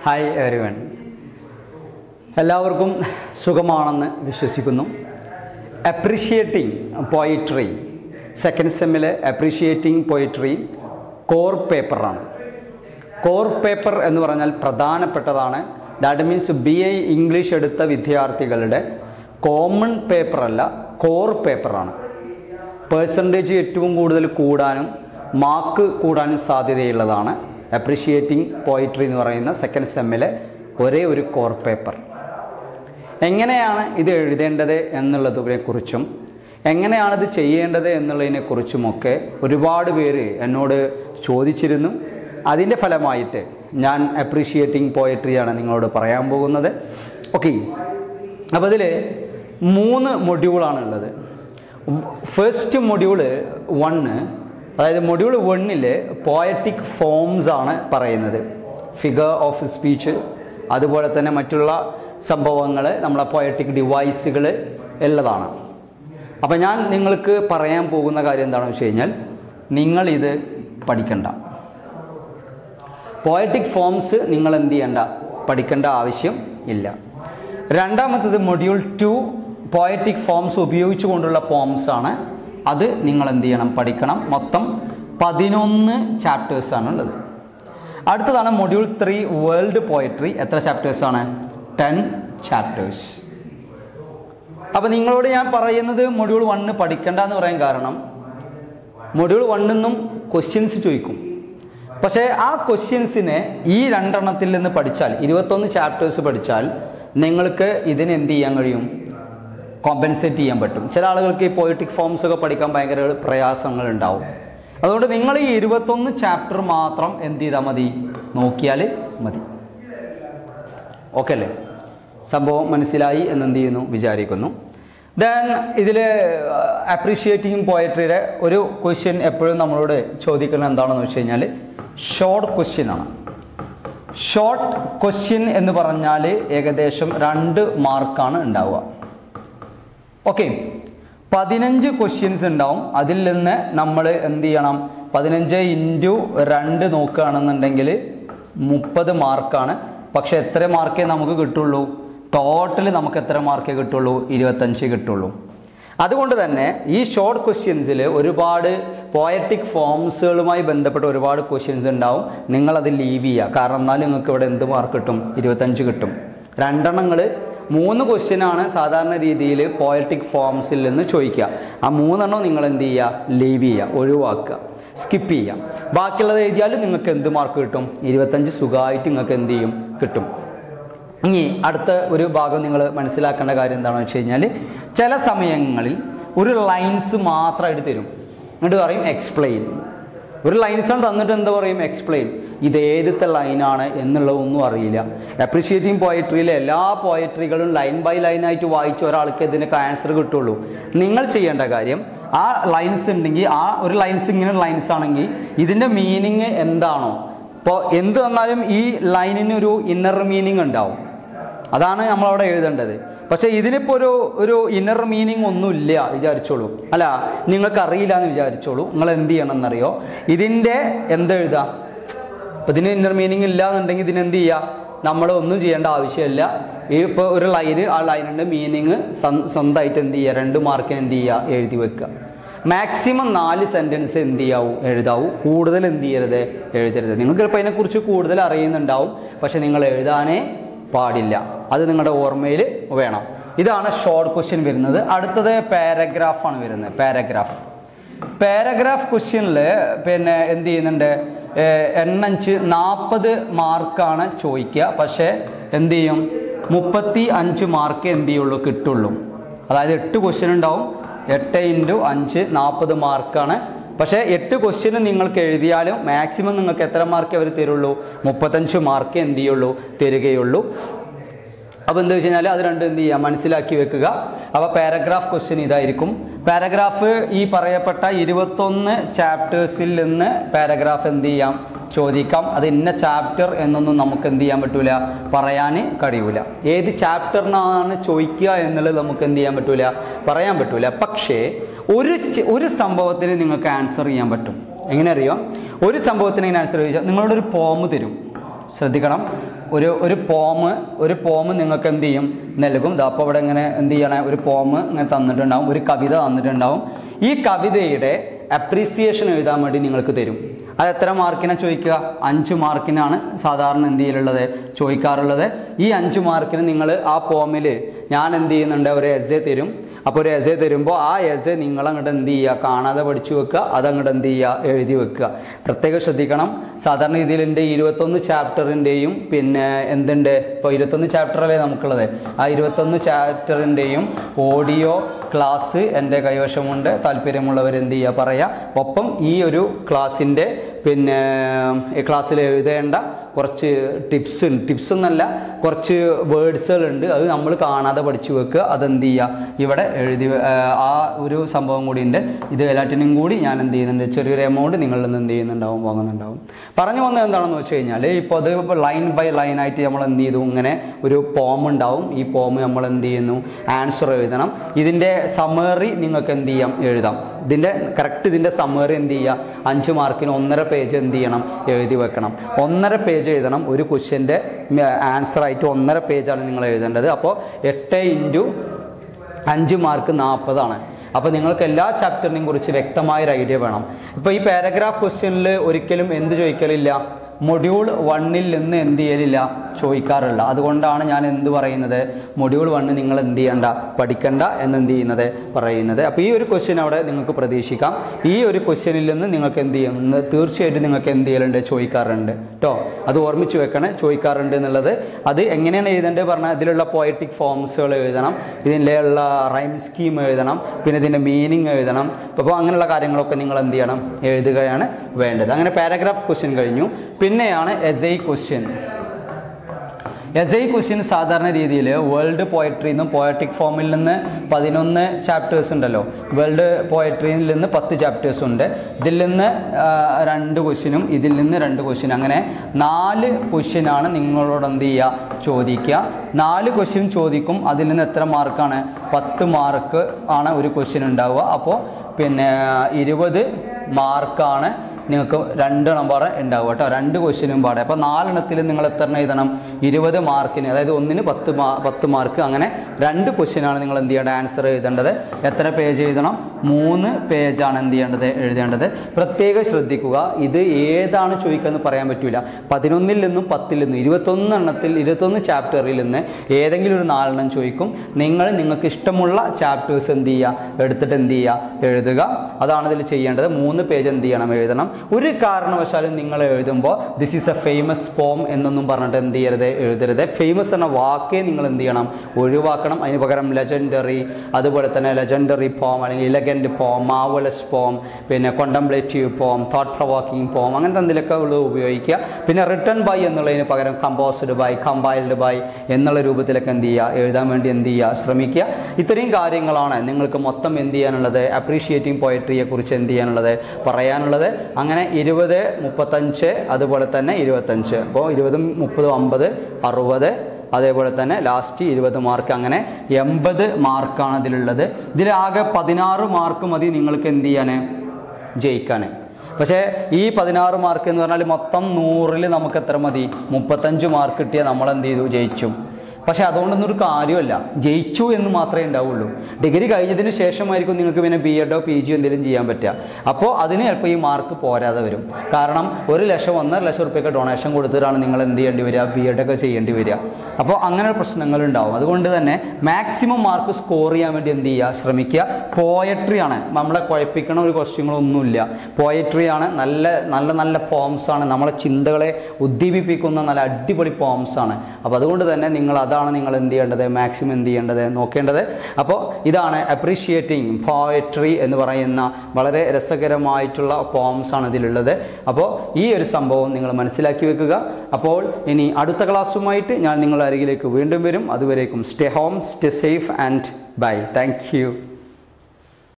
hi everyone എല്ലാവർക്കും സുഖമാണെന്ന് വിശ്വസിക്കുന്നു അപ്രിഷിയേറ്റിംഗ് പോയിട്രി സെക്കൻഡ് സെമ്മിലെ അപ്രിഷിയേറ്റിംഗ് പോയിട്രി കോർ പേപ്പറാണ് കോർ പേപ്പർ എന്ന് പറഞ്ഞാൽ പ്രധാനപ്പെട്ടതാണ് that means B A English എടുത്ത വിദ്യാർത്ഥികളുടെ കോമൺ പേപ്പറല്ല കോർ പേപ്പറാണ് പേഴ്സൻറ്റേജ് ഏറ്റവും കൂടുതൽ കൂടാനും മാർക്ക് കൂടാനും സാധ്യതയുള്ളതാണ് അപ്രിഷിയേറ്റിംഗ് പോയിട്രി എന്ന് പറയുന്ന സെക്കൻഡ് സെമ്മിലെ ഒരേ ഒരു കോർ പേപ്പർ എങ്ങനെയാണ് ഇത് എഴുതേണ്ടത് എന്നുള്ളതിനെ കുറിച്ചും എങ്ങനെയാണ് ഇത് ചെയ്യേണ്ടത് എന്നുള്ളതിനെ കുറിച്ചുമൊക്കെ ഒരുപാട് പേര് എന്നോട് ചോദിച്ചിരുന്നു അതിൻ്റെ ഫലമായിട്ട് ഞാൻ അപ്രീഷിയേറ്റിംഗ് പോയട്രിയാണ് നിങ്ങളോട് പറയാൻ പോകുന്നത് ഓക്കെ അപ്പോൾ ഇതിൽ മൂന്ന് മൊഡ്യൂളാണ് ഉള്ളത് ഫസ്റ്റ് മൊഡ്യൂള് വണ്ണ് അതായത് മൊഡ്യൂൾ വണ്ണിൽ പോയറ്റിക് ഫോംസ് ആണ് പറയുന്നത് ഫിഗർ ഓഫ് സ്പീച്ച് അതുപോലെ തന്നെ മറ്റുള്ള സംഭവങ്ങൾ നമ്മളെ പോയറ്റിക് ഡിവൈസുകൾ ഉള്ളതാണ് അപ്പോൾ ഞാൻ നിങ്ങൾക്ക് പറയാൻ പോകുന്ന കാര്യം എന്താണെന്ന് വെച്ച് കഴിഞ്ഞാൽ നിങ്ങളിത് പഠിക്കണ്ട പോയറ്റിക് ഫോംസ് നിങ്ങൾ എന്ത് ചെയ്യണ്ട പഠിക്കേണ്ട ആവശ്യം ഇല്ല രണ്ടാമത്തത് മൊഡ്യൂൾ ടു പോയറ്റിക് ഫോംസ് ഉപയോഗിച്ചുകൊണ്ടുള്ള ഫോംസ് ആണ് അത് നിങ്ങൾ എന്ത് ചെയ്യണം പഠിക്കണം മൊത്തം പതിനൊന്ന് ചാപ്റ്റേഴ്സാണ് ഉള്ളത് അടുത്തതാണ് മൊഡ്യൂൾ ത്രീ വേൾഡ് പോയട്രി എത്ര ചാപ്റ്റേഴ്സാണ് ടെൻ ചാപ്റ്റേഴ്സ് അപ്പോൾ നിങ്ങളോട് ഞാൻ പറയുന്നത് മൊഡ്യൂൾ വണ്ണ് പഠിക്കണ്ട എന്ന് പറയാൻ കാരണം മൊഡ്യൂൾ വണ്ണിൽ നിന്നും ക്വസ്റ്റ്യൻസ് ചോദിക്കും പക്ഷേ ആ ക്വസ്റ്റ്യൻസിനെ ഈ രണ്ടെണ്ണത്തിൽ നിന്ന് പഠിച്ചാൽ ഇരുപത്തൊന്ന് ചാപ്റ്റേഴ്സ് പഠിച്ചാൽ നിങ്ങൾക്ക് ഇതിന് എന്ത് ചെയ്യാൻ കഴിയും കോമ്പൻസേറ്റ് ചെയ്യാൻ പറ്റും ചില ആളുകൾക്ക് ഈ പോയിറ്റിക് ഫോംസ് ഒക്കെ പഠിക്കാൻ ഭയങ്കര പ്രയാസങ്ങൾ ഉണ്ടാവും അതുകൊണ്ട് നിങ്ങൾ ഈ ഇരുപത്തൊന്ന് ചാപ്റ്റർ മാത്രം എന്ത് ചെയ്താൽ മതി നോക്കിയാൽ മതി ഓക്കെ അല്ലേ സംഭവം മനസ്സിലായി എന്ന് എന്ത് ചെയ്യുന്നു വിചാരിക്കുന്നു ദെൻ ഇതിൽ അപ്രീഷിയേറ്റിംഗ് പോയട്രിയുടെ ഒരു ക്വസ്റ്റ്യൻ എപ്പോഴും നമ്മളോട് ചോദിക്കുന്നത് എന്താണെന്ന് വെച്ച് കഴിഞ്ഞാൽ ഷോർട്ട് ക്വസ്റ്റ്യൻ ആണ് ഷോർട്ട് ക്വസ്റ്റ്യൻ എന്ന് പറഞ്ഞാൽ ഏകദേശം രണ്ട് മാർക്കാണ് ഉണ്ടാവുക ഓക്കെ പതിനഞ്ച് ക്വസ്റ്റ്യൻസ് ഉണ്ടാവും അതിൽ നിന്ന് നമ്മൾ എന്ത് ചെയ്യണം പതിനഞ്ച് ഇൻറ്റു രണ്ട് നോക്കുകയാണെന്നുണ്ടെങ്കിൽ മുപ്പത് മാർക്കാണ് പക്ഷെ എത്ര മാർക്കേ നമുക്ക് കിട്ടുള്ളൂ ടോട്ടൽ നമുക്ക് എത്ര മാർക്കേ കിട്ടുള്ളൂ ഇരുപത്തഞ്ച് കിട്ടുള്ളൂ അതുകൊണ്ട് തന്നെ ഈ ഷോർട്ട് ക്വസ്റ്റ്യൻസിൽ ഒരുപാട് പോയറ്റിക് ഫോംസുകളുമായി ബന്ധപ്പെട്ട ഒരുപാട് ക്വസ്റ്റ്യൻസ് ഉണ്ടാവും നിങ്ങളത് ലീവ് ചെയ്യുക കാരണം എന്നാലും നിങ്ങൾക്ക് ഇവിടെ എന്ത് മാർക്ക് കിട്ടും ഇരുപത്തഞ്ച് കിട്ടും രണ്ടെണ്ണങ്ങൾ മൂന്ന് ക്വസ്റ്റ്യനാണ് സാധാരണ രീതിയിൽ പോയറ്റിക് ഫോംസിൽ നിന്ന് ചോദിക്കുക ആ മൂന്നെണ്ണം നിങ്ങൾ എന്ത് ചെയ്യുക ലീവ് ചെയ്യുക ഒഴിവാക്കുക സ്കിപ്പ് ചെയ്യുക ബാക്കിയുള്ളത് എഴുതിയാൽ നിങ്ങൾക്ക് എന്ത് മാർക്ക് കിട്ടും ഇരുപത്തഞ്ച് സുഖമായിട്ട് നിങ്ങൾക്ക് എന്ത് ചെയ്യും കിട്ടും ഇനി അടുത്ത ഒരു ഭാഗം നിങ്ങൾ മനസ്സിലാക്കേണ്ട കാര്യം എന്താണെന്ന് വെച്ച് കഴിഞ്ഞാൽ ചില സമയങ്ങളിൽ ഒരു ലൈൻസ് മാത്രമായിട്ട് തരും എന്നിട്ട് പറയും എക്സ്പ്ലെയിൻ ഒരു ലൈൻസാണ് തന്നിട്ട് എന്താ പറയും എക്സ്പ്ലെയിൻ ഇത് ഏതത്തെ ലൈനാണ് എന്നുള്ളതൊന്നും അറിയില്ല അപ്രീഷിയേറ്റിംഗ് പോയട്രിയിലെ എല്ലാ പോയട്രികളും ലൈൻ ബൈ ലൈനായിട്ട് വായിച്ച ഒരാൾക്ക് ഇതിനൊക്കെ ആൻസർ കിട്ടുള്ളൂ നിങ്ങൾ ചെയ്യേണ്ട കാര്യം ആ ലൈൻസ് ഉണ്ടെങ്കിൽ ആ ഒരു ലൈൻസ് ഇങ്ങനെ ലൈൻസ് ആണെങ്കിൽ ഇതിൻ്റെ മീനിങ് എന്താണോ ഇപ്പോൾ എന്ത് വന്നാലും ഈ ലൈനിന് ഒരു ഇന്നർ മീനിങ് ഉണ്ടാവും അതാണ് നമ്മളവിടെ എഴുതേണ്ടത് പക്ഷേ ഇതിനിപ്പോൾ ഒരു ഒരു ഇന്നർ മീനിങ് ഒന്നുമില്ല വിചാരിച്ചോളൂ അല്ല നിങ്ങൾക്ക് അറിയില്ല എന്ന് വിചാരിച്ചോളൂ നിങ്ങൾ എന്ത് ചെയ്യണം എന്നറിയോ ഇതിൻ്റെ എന്തെഴുതാം അപ്പോൾ ഇതിന് ഇന്നർ മീനിങ് ഇല്ല എന്നുണ്ടെങ്കിൽ ഇതിന് എന്ത് ചെയ്യുക നമ്മൾ ഒന്നും ചെയ്യേണ്ട ആവശ്യമില്ല ഈ ഇപ്പോൾ ഒരു ലൈന് ആ ലൈനിൻ്റെ മീനിങ് സ്വന്തമായിട്ട് എന്ത് ചെയ്യുക രണ്ട് മാർക്കിന് എന്ത് ചെയ്യുക എഴുതി വെക്കുക മാക്സിമം നാല് സെൻറ്റൻസ് എന്ത് ചെയ്യാവൂ എഴുതാവൂ കൂടുതൽ എന്ത് ചെയ്യരുത് എഴുതരുത് നിങ്ങൾക്ക് ചിലപ്പോൾ അതിനെക്കുറിച്ച് കൂടുതൽ അറിയുന്നുണ്ടാവും പക്ഷെ നിങ്ങൾ എഴുതാനേ പാടില്ല അത് നിങ്ങളുടെ ഓർമ്മയിൽ വേണം ഇതാണ് ഷോർട്ട് ക്വസ്റ്റ്യൻ വരുന്നത് അടുത്തത് പാരഗ്രാഫാണ് വരുന്നത് പാരഗ്രാഫ് പാരഗ്രാഫ് ക്വസ്റ്റ്യനിൽ പിന്നെ എന്ത് ചെയ്യുന്നുണ്ട് എണ്ണഞ്ച് നാൽപ്പത് മാർക്കാണ് ചോദിക്കുക പക്ഷേ എന്ത് ചെയ്യും മുപ്പത്തി അഞ്ച് മാർക്ക് എന്ത് ചെയ്യുള്ളൂ കിട്ടുള്ളൂ അതായത് എട്ട് ക്വസ്റ്റ്യൻ ഉണ്ടാവും എട്ട് ഇൻറ്റു അഞ്ച് നാൽപ്പത് മാർക്കാണ് പക്ഷേ എട്ട് ക്വസ്റ്റ്യൻ നിങ്ങൾക്ക് എഴുതിയാലും മാക്സിമം നിങ്ങൾക്ക് എത്ര മാർക്ക് അവർ തരുള്ളൂ മുപ്പത്തഞ്ച് മാർക്ക് എന്ത് ചെയ്യുള്ളൂ തരികയുള്ളൂ അപ്പോൾ എന്താ വെച്ച് കഴിഞ്ഞാൽ അത് രണ്ടും എന്ത് ചെയ്യുക മനസ്സിലാക്കി വെക്കുക അപ്പോൾ പാരഗ്രാഫ് ക്വസ്റ്റ്യൻ ഇതായിരിക്കും പാരഗ്രാഫ് ഈ പറയപ്പെട്ട ഇരുപത്തൊന്ന് ചാപ്റ്റേഴ്സിൽ നിന്ന് പാരഗ്രാഫ് എന്ത് ചെയ്യാം ചോദിക്കാം അത് ഇന്ന ചാപ്റ്റർ എന്നൊന്നും നമുക്ക് എന്ത് ചെയ്യാൻ പറ്റൂല പറയാൻ കഴിയൂല ഏത് ചാപ്റ്ററിനാണ് ചോദിക്കുക എന്നുള്ളത് നമുക്ക് എന്ത് ചെയ്യാൻ പറ്റൂല പറയാൻ പറ്റൂല പക്ഷേ ഒരു ചെ- ഒരു സംഭവത്തിന് നിങ്ങൾക്ക് ആൻസർ ചെയ്യാൻ പറ്റും എങ്ങനെ അറിയോ ഒരു സംഭവത്തിന് ഇങ്ങനെ ആൻസർ ചോദിച്ചാൽ നിങ്ങളോട് ഒരു പോം തരും ശ്രദ്ധിക്കണം ഒരു ഒരു പോമ് ഒരു പോമ് നിങ്ങൾക്ക് എന്ത് ചെയ്യും നൽകും ദാ അപ്പോൾ ഇവിടെ ഇങ്ങനെ എന്ത് ചെയ്യണേ ഒരു പോമ് ഇങ്ങനെ തന്നിട്ടുണ്ടാവും ഒരു കവിത തന്നിട്ടുണ്ടാവും ഈ കവിതയുടെ അപ്രീസിയേഷൻ എഴുതാൻ വേണ്ടി നിങ്ങൾക്ക് തരും അത് എത്ര മാർക്കിനാണ് ചോദിക്കുക അഞ്ച് മാർക്കിനാണ് സാധാരണ എന്ത് ചെയ്യലുള്ളത് ചോദിക്കാറുള്ളത് ഈ അഞ്ച് മാർക്കിന് നിങ്ങൾ ആ പോമിൽ ഞാൻ എന്ത് ചെയ്യുന്നുണ്ട് ഒരു എസ് എ തരും അപ്പോൾ ഒരു എസ് എ തരുമ്പോൾ ആ എസ് എ നിങ്ങൾ അങ്ങോട്ട് എന്ത് ചെയ്യുക കാണാതെ പഠിച്ചു വെക്കുക അതങ്ങോട്ട് എന്ത് ചെയ്യുക എഴുതി വെക്കുക പ്രത്യേകം ശ്രദ്ധിക്കണം സാധാരണ രീതിയിൽ എൻ്റെ ഇരുപത്തൊന്ന് ചാപ്റ്ററിൻ്റെയും പിന്നെ എന്തുണ്ട് ഇപ്പോൾ ഇരുപത്തൊന്ന് ചാപ്റ്ററല്ലേ നമുക്കുള്ളത് ആ ഇരുപത്തൊന്ന് ചാപ്റ്ററിൻ്റെയും ഓഡിയോ ക്ലാസ് എൻ്റെ കൈവശമുണ്ട് താല്പര്യമുള്ളവർ എന്ത് ചെയ്യുക പറയുക ഒപ്പം ഈ ഒരു ക്ലാസ്സിൻ്റെ പിന്നെ ഈ ക്ലാസ്സിൽ എഴുതേണ്ട കുറച്ച് ടിപ്സ് ടിപ്സ് എന്നല്ല കുറച്ച് വേർഡ്സുകളുണ്ട് അത് നമ്മൾ കാണാതെ പഠിച്ചു വെക്കുക അതെന്ത് ചെയ്യുക ഇവിടെ എഴുതി വെ- ആ, ആ ഒരു സംഭവം കൂടി ഉണ്ട് ഇത് എല്ലാറ്റിനും കൂടി ഞാൻ എന്ത് ചെയ്യുന്നുണ്ട് ചെറിയൊരു എമൗണ്ട് നിങ്ങളിൽ നിന്ന് എന്ത് ചെയ്യുന്നുണ്ടാവും വാങ്ങുന്നുണ്ടാവും പറഞ്ഞു വന്നത് എന്താണെന്ന് വെച്ച് കഴിഞ്ഞാൽ ഇപ്പോൾ അത് ഇപ്പോൾ ലൈൻ ബൈ ലൈൻ ആയിട്ട് നമ്മൾ എന്ത് ചെയ്തു ഇങ്ങനെ ഒരു പോം ഉണ്ടാവും ഈ പോം നമ്മൾ എന്ത് ചെയ്യുന്നു ആൻസർ എഴുതണം ഇതിൻ്റെ സമ്മറി നിങ്ങൾക്ക് എന്ത് ചെയ്യാം എഴുതാം ഇതിൻ്റെ കറക്റ്റ് ഇതിൻ്റെ സമ്മറി എന്ത് ചെയ്യുക അഞ്ച് മാർക്കിന് ഒന്നര പേജ് എന്ത് ചെയ്യണം എഴുതി വെക്കണം ഒന്നര പേജ് എഴുതണം ഒരു ക്വസ്റ്റ്യൻ്റെ ആൻസർ ആയിട്ട് ഒന്നര പേജാണ് നിങ്ങൾ എഴുതേണ്ടത് അപ്പോൾ എട്ട് ഇൻറ്റു അഞ്ച് മാർക്ക് നാൽപ്പതാണ് അപ്പോൾ നിങ്ങൾക്ക് എല്ലാ ചാപ്റ്ററിനെയും കുറിച്ച് വ്യക്തമായൊരു ഐഡിയ വേണം ഇപ്പോൾ ഈ പാരഗ്രാഫ് ക്വസ്റ്റ്യനിൽ ഒരിക്കലും എന്ത് ചോദിക്കലില്ല മൊഡ്യൂൾ വണ്ണിൽ നിന്ന് എന്ത് ചെയ്യലില്ല ചോദിക്കാറില്ല അതുകൊണ്ടാണ് ഞാൻ എന്ത് പറയുന്നത് മൊഡ്യൂൾ വണ്ണ് നിങ്ങൾ എന്ത് ചെയ്യണ്ട പഠിക്കണ്ട എന്ന് എന്ത് ചെയ്യുന്നത് പറയുന്നത് അപ്പോൾ ഈ ഒരു ക്വസ്റ്റ്യൻ അവിടെ നിങ്ങൾക്ക് പ്രതീക്ഷിക്കാം ഈ ഒരു ക്വസ്റ്റ്യനിൽ നിന്ന് നിങ്ങൾക്ക് എന്ത് ചെയ്യും ഇന്ന് തീർച്ചയായിട്ടും നിങ്ങൾക്ക് എന്ത് ചെയ്യലുണ്ട് ചോദിക്കാറുണ്ട് കേട്ടോ അത് ഓർമ്മിച്ച് വെക്കണേ ചോദിക്കാറുണ്ട് എന്നുള്ളത് അത് എങ്ങനെയാണ് എഴുതേണ്ടത് പറഞ്ഞാൽ ഇതിലുള്ള പോയറ്റിക് ഫോംസുകൾ എഴുതണം ഇതിലുള്ള റൈം സ്കീം എഴുതണം പിന്നെ ഇതിൻ്റെ മീനിങ് എഴുതണം അപ്പോൾ അങ്ങനെയുള്ള കാര്യങ്ങളൊക്കെ നിങ്ങൾ എന്ത് ചെയ്യണം എഴുതുകയാണ് വേണ്ടത് അങ്ങനെ പാരഗ്രാഫ് ക്വസ്റ്റ്യൻ കഴിഞ്ഞു പിന്നെയാണ് essay question essay question സാധാരണ രീതിയിൽ വേൾഡ് പോയട്രിയിൽ നിന്നും പോയറ്റിക് ഫോമിൽ നിന്ന് പതിനൊന്ന് ചാപ്റ്റേഴ്സ് ഉണ്ടല്ലോ വേൾഡ് പോയട്രിയിൽ നിന്ന് പത്ത് ചാപ്റ്റേഴ്സ് ഉണ്ട് ഇതിൽ നിന്ന് ആ, രണ്ട് ക്വസ്റ്റ്യനും ഇതിൽ നിന്ന് രണ്ട് ക്വസ്റ്റ്യൻ അങ്ങനെ നാല് ക്വസ്റ്റ്യനാണ് നിങ്ങളോട് എന്ത് ചെയ്യുക ചോദിക്കുക നാല് ക്വസ്റ്റ്യൻ ചോദിക്കും അതിൽ നിന്ന് എത്ര മാർക്കാണ് പത്ത് മാർക്ക് ആണ് ഒരു ക്വസ്റ്റ്യൻ ഉണ്ടാവുക അപ്പോൾ പിന്നെ ഇരുപത് മാർക്കാണ് നിങ്ങൾക്ക് രണ്ടെണ്ണം പാടെ ഉണ്ടാവും കേട്ടോ രണ്ട് ക്വസ്റ്റ്യനും പാടെ അപ്പോൾ നാലെണ്ണത്തിൽ നിങ്ങൾ എത്ര എണ്ണം എഴുതണം ഇരുപത് മാർക്കിന് അതായത് ഒന്നിന് പത്ത് മാ പത്ത് മാർക്ക് അങ്ങനെ രണ്ട് ക്വസ്റ്റ്യനാണ് നിങ്ങൾ എന്ത് ചെയ്യേണ്ടത് ആൻസർ എഴുതേണ്ടത് എത്ര പേജ് എഴുതണം മൂന്ന് പേജാണ് എന്ത് ചെയ്യേണ്ടത് എഴുതേണ്ടത് പ്രത്യേകം ശ്രദ്ധിക്കുക ഇത് ഏതാണ് ചോദിക്കുക പറയാൻ പറ്റില്ല പതിനൊന്നിൽ നിന്നും പത്തിൽ നിന്നും ഇരുപത്തൊന്ന് എണ്ണത്തിൽ ഇരുപത്തൊന്ന് ചാപ്റ്ററിൽ നിന്ന് ഏതെങ്കിലും ഒരു നാലെണ്ണം ചോദിക്കും നിങ്ങൾ നിങ്ങൾക്ക് ഇഷ്ടമുള്ള ചാപ്റ്റേഴ്സ് എന്ത് ചെയ്യുക എടുത്തിട്ട് എന്ത് ചെയ്യുക എഴുതുക അതാണ് ഇതിൽ ചെയ്യേണ്ടത് മൂന്ന് പേജ് എന്ത് ചെയ്യണം എഴുതണം ഒരു കാരണവശാലും നിങ്ങൾ എഴുതുമ്പോൾ this is a famous form എന്നൊന്നും പറഞ്ഞിട്ട് എന്ത് ചെയ്യരുത് എഴുതരുത് ഫേമസ് എന്ന വാക്കേ നിങ്ങൾ എന്ത് ചെയ്യണം ഒഴിവാക്കണം അതിന് പകരം ലെജൻഡറി അതുപോലെ തന്നെ ലെജൻഡറി ഫോം അല്ലെങ്കിൽ ഇലഗൻറ്റ് ഫോം മാവലസ് ഫോം പിന്നെ contemplative form thought provoking form അങ്ങനത്തെ എന്തെങ്കിലുമൊക്കെ ഉള്ളത് ഉപയോഗിക്കുക പിന്നെ റിട്ടേൺ ബൈ എന്നുള്ളതിന് പകരം കമ്പോസ്ഡ് ബൈ കമ്പൈൽഡ് ബൈ എന്നുള്ള രൂപത്തിലൊക്കെ എന്ത് ചെയ്യുക എഴുതാൻ വേണ്ടി എന്ത് ചെയ്യുക ശ്രമിക്കുക ഇത്രയും കാര്യങ്ങളാണ് നിങ്ങൾക്ക് മൊത്തം എന്ത് ചെയ്യാനുള്ളത് അപ്രീഷിയേറ്റിംഗ് പോയട്രിയെ കുറിച്ച് എന്ത് ചെയ്യാനുള്ളത് പറയാനുള്ളത് അങ്ങനെ ഇരുപത് മുപ്പത്തഞ്ച് അതുപോലെ തന്നെ ഇരുപത്തഞ്ച് അപ്പോൾ ഇരുപതും മുപ്പതും അമ്പത് അറുപത് അതേപോലെ തന്നെ ലാസ്റ്റ് ഇരുപത് മാർക്ക് അങ്ങനെ എൺപത് മാർക്കാണ് ഇതിലുള്ളത് ഇതിലാകെ പതിനാറ് മാർക്ക് മതി നിങ്ങൾക്ക് എന്ത് ചെയ്യാൻ ജയിക്കാൻ പക്ഷേ ഈ പതിനാറ് മാർക്ക് എന്ന് പറഞ്ഞാൽ മൊത്തം നൂറിൽ നമുക്ക് എത്ര മതി മുപ്പത്തഞ്ച് മാർക്ക് കിട്ടിയാൽ നമ്മൾ എന്ത് ചെയ്തു ജയിച്ചു പക്ഷേ അതുകൊണ്ടൊന്നും ഒരു കാര്യമല്ല ജയിച്ചു എന്ന് മാത്രമേ ഉണ്ടാവുള്ളൂ ഡിഗ്രി കഴിഞ്ഞതിന് ശേഷമായിരിക്കും നിങ്ങൾക്ക് പിന്നെ ബി എഡോ പി ജിയോ എന്തെങ്കിലും ചെയ്യാൻ പറ്റുക അപ്പോൾ അതിന് ചിലപ്പോൾ ഈ മാർക്ക് പോരാതെ വരും കാരണം ഒരു ലക്ഷം ഒന്നര ലക്ഷം റുപ്യൊക്കെ ഡൊണേഷൻ കൊടുത്തിട്ടാണ് നിങ്ങൾ എന്ത് ചെയ്യേണ്ടി വരിക ബി എഡൊക്കെ ചെയ്യേണ്ടി വരിക അപ്പോൾ അങ്ങനെ പ്രശ്നങ്ങൾ ഉണ്ടാവും അതുകൊണ്ട് തന്നെ മാക്സിമം മാർക്ക് സ്കോർ ചെയ്യാൻ വേണ്ടി എന്ത് ചെയ്യുക ശ്രമിക്കുക പോയട്രി ആണ് നമ്മളെ കുഴപ്പിക്കണ ഒരു ക്വസ്റ്റ്യങ്ങളൊന്നുമില്ല പോയട്രി ആണ് നല്ല നല്ല നല്ല പോംസ് ആണ് നമ്മളെ ചിന്തകളെ ഉദ്ദീപിപ്പിക്കുന്ന നല്ല അടിപൊളി പോംസ് ആണ് അപ്പോൾ അതുകൊണ്ട് തന്നെ നിങ്ങൾ അതാണ് നിങ്ങൾ എന്ത് ചെയ്യേണ്ടത് മാക്സിമം എന്ത് ചെയ്യേണ്ടത് നോക്കേണ്ടത് അപ്പോൾ ഇതാണ് അപ്രീഷിയേറ്റിംഗ് പോയട്രി എന്ന് പറയുന്ന വളരെ രസകരമായിട്ടുള്ള പോംസ് ആണ് ഇതിലുള്ളത് അപ്പോൾ ഈ ഒരു സംഭവം നിങ്ങൾ മനസ്സിലാക്കി വെക്കുക അപ്പോൾ ഇനി അടുത്ത ക്ലാസ്സുമായിട്ട് ഞാൻ നിങ്ങളുടെ അരികിലേക്ക് വീണ്ടും വരും അതുവരേക്കും stay home stay safe and bye thank U